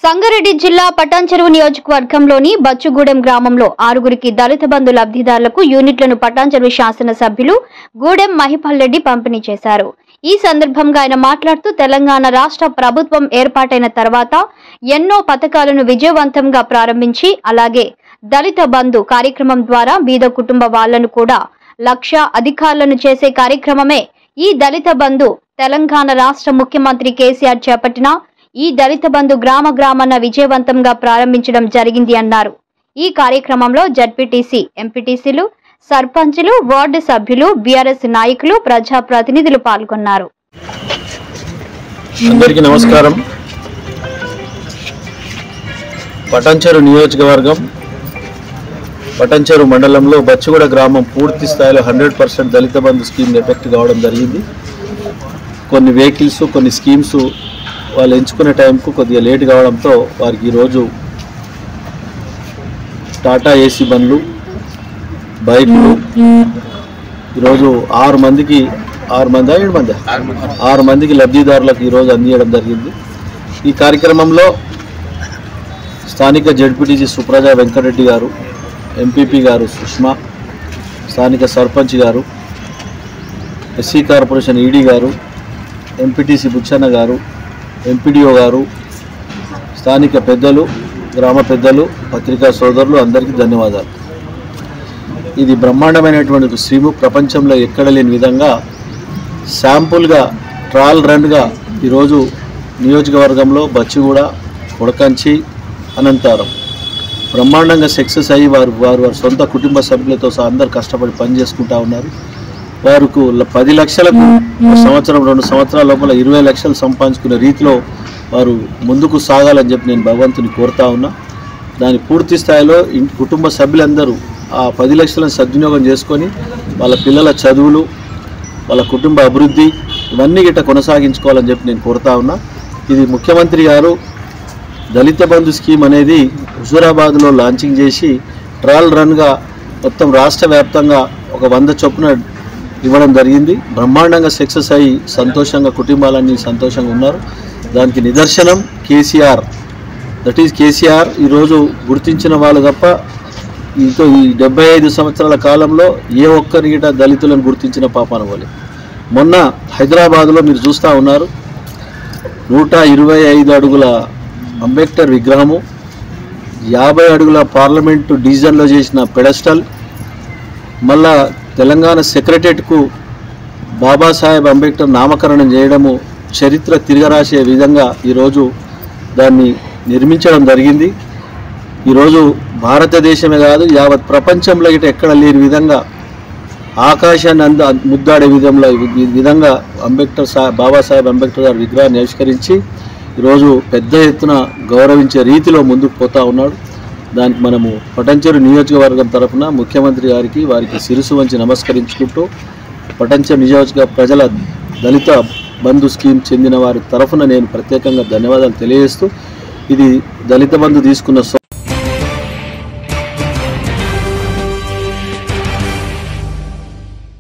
సంగారెడ్డి జిల్లా పటాన్చెరువు నియోజకవర్గంలోని బచ్చుగూడెం గ్రామంలో ఆరుగురికి దళిత బంధు లబ్ధిదారులకు యూనిట్లను పటాన్చెరువు శాసనసభ్యులు గూడెం మహిపాల్ రెడ్డి పంపిణీ చేశారు ఈ సందర్భంగా ఆయన మాట్లాడుతూ తెలంగాణ రాష్ట్ర ప్రభుత్వం ఏర్పాటైన తర్వాత ఎన్నో పథకాలను విజయవంతంగా ప్రారంభించి అలాగే దళిత బంధు కార్యక్రమం ద్వారా బీద కుటుంబ వాళ్లను కూడా లక్ష అధికారులను చేసే కార్యక్రమమే ఈ దళిత బంధు తెలంగాణ రాష్ట్ర ముఖ్యమంత్రి కేసీఆర్ చేపట్టిన ఈ దళిత బంధు గ్రామ గ్రామాన విజయవంతంగా ప్రారంభించడం జరిగింది అన్నారు ఈ కార్యక్రమంలో జడ్పీటీసీ ఎంపీటీసీలు సర్పంచులు వార్డు సభ్యులు బీఆర్ఎస్ నాయకులు ప్రజాప్రతినిధులు పాల్గొన్నారు అందరికీ నమస్కారం పటంచెరు నియోజకవర్గం పటంచెరు మండలంలో బచ్చిగూడ గ్రామం పూర్తి స్థాయిలో hundred percent Dalit Bandhu scheme effect కావడం జరిగింది కొన్ని వెహికల్స్ కొన్ని స్కీమ్స్ వాళ్ళు ఎంచుకునే టైంకు కొద్దిగా లేట్ కావడంతో వారికి ఈరోజు టాటా ఏసీ బండ్లు బైకులు ఈరోజు ఆరు మందికి ఆరు మంది ఏడు మంది ఆరు మందికి లబ్ధిదారులకు ఈరోజు అందించడం జరిగింది ఈ కార్యక్రమంలో స్థానిక జడ్పీటీసీ సుప్రజ వెంకటరెడ్డి గారు ఎంపీపీ గారు సుష్మా స్థానిక సర్పంచ్ గారు ఎస్సీ కార్పొరేషన్ ఈడీ గారు ఎంపీటీసీ బుచ్చన్న గారు ఎంపీడీఓ గారు స్థానిక పెద్దలు గ్రామ పెద్దలు పత్రికా సోదరులు అందరికీ ధన్యవాదాలు ఇది బ్రహ్మాండమైనటువంటి ఒక స్కీము ప్రపంచంలో ఎక్కడ లేని విధంగా శాంపుల్గా ట్రయల్ రన్గా ఈరోజు నియోజకవర్గంలో బచ్చిగూడ కొడకంచి అనంతారం బ్రహ్మాండంగా సక్సెస్ అయ్యి వారు వారు వారి సొంత కుటుంబ సభ్యులతో సహా అందరు కష్టపడి పని చేసుకుంటా ఉన్నారు వారికి ల- పది లక్షలకు ఒక సంవత్సరం రెండు సంవత్సరాల లోపల ఇరవై లక్షలు సంపాదించుకునే రీతిలో వారు ముందుకు సాగాలని చెప్పి నేను భగవంతుని కోరుతా ఉన్నా దాని పూర్తి స్థాయిలో ఇన్- కుటుంబ సభ్యులందరూ ఆ పది లక్షలను సద్వినియోగం చేసుకొని వాళ్ళ పిల్లల చదువులు వాళ్ళ కుటుంబ అభివృద్ధి ఇవన్నీ గిట్ట కొనసాగించుకోవాలని చెప్పి నేను కోరుతా ఉన్నా ఇది ముఖ్యమంత్రి గారు దళిత బంధు స్కీమ్ అనేది హుజూరాబాద్లో లాంచింగ్ చేసి ట్రయల్ రన్గా మొత్తం రాష్ట్ర వ్యాప్తంగా ఒక వంద చొప్పున ఇవ్వడం జరిగింది బ్రహ్మాండంగా సక్సెస్ అయ్యి సంతోషంగా కుటుంబాలన్నీ సంతోషంగా ఉన్నారు దానికి నిదర్శనం కేసీఆర్ దట్ ఈజ్ కేసీఆర్ ఈరోజు గుర్తించిన వాళ్ళు తప్ప ఇంకో ఈ డెబ్బై ఐదు సంవత్సరాల కాలంలో ఏ ఒక్కరి గిట దళితులను గుర్తించిన పాపాన పోలే మొన్న హైదరాబాద్లో మీరు చూస్తూ ఉన్నారు నూట ఇరవై ఐదు అడుగుల అంబేద్కర్ విగ్రహము యాభై అడుగుల పార్లమెంటు డివిజన్లో చేసిన పెడస్టల్ మళ్ళా తెలంగాణ సెక్రటరియట్కు బాబాసాహెబ్ అంబేద్కర్ నామకరణం చేయడము చరిత్ర తిరగరాసే విధంగా ఈరోజు దాన్ని నిర్మించడం జరిగింది ఈరోజు భారతదేశమే కాదు యావత్ ప్రపంచంలో ఇటు ఎక్కడ లేని విధంగా ఆకాశాన్ని అంద ముద్దాడే విధంలో ఈ విధంగా అంబేద్కర్ సా బాబాసాహెబ్ అంబేద్కర్ గారి విగ్రహాన్ని ఆవిష్కరించి ఈరోజు పెద్ద ఎత్తున గౌరవించే రీతిలో ముందుకు పోతా ఉన్నాడు దానికి మనము పటంచెరు నియోజకవర్గం తరపున ముఖ్యమంత్రి గారికి వారికి శిరసు వంచి నమస్కరించుకుంటూ పటంచెరు నియోజక ప్రజల దళిత బంధు స్కీమ్ చెందిన వారి తరఫున నేను ప్రత్యేకంగా ధన్యవాదాలు తెలియజేస్తూ ఇది దళిత బంధు తీసుకున్న సో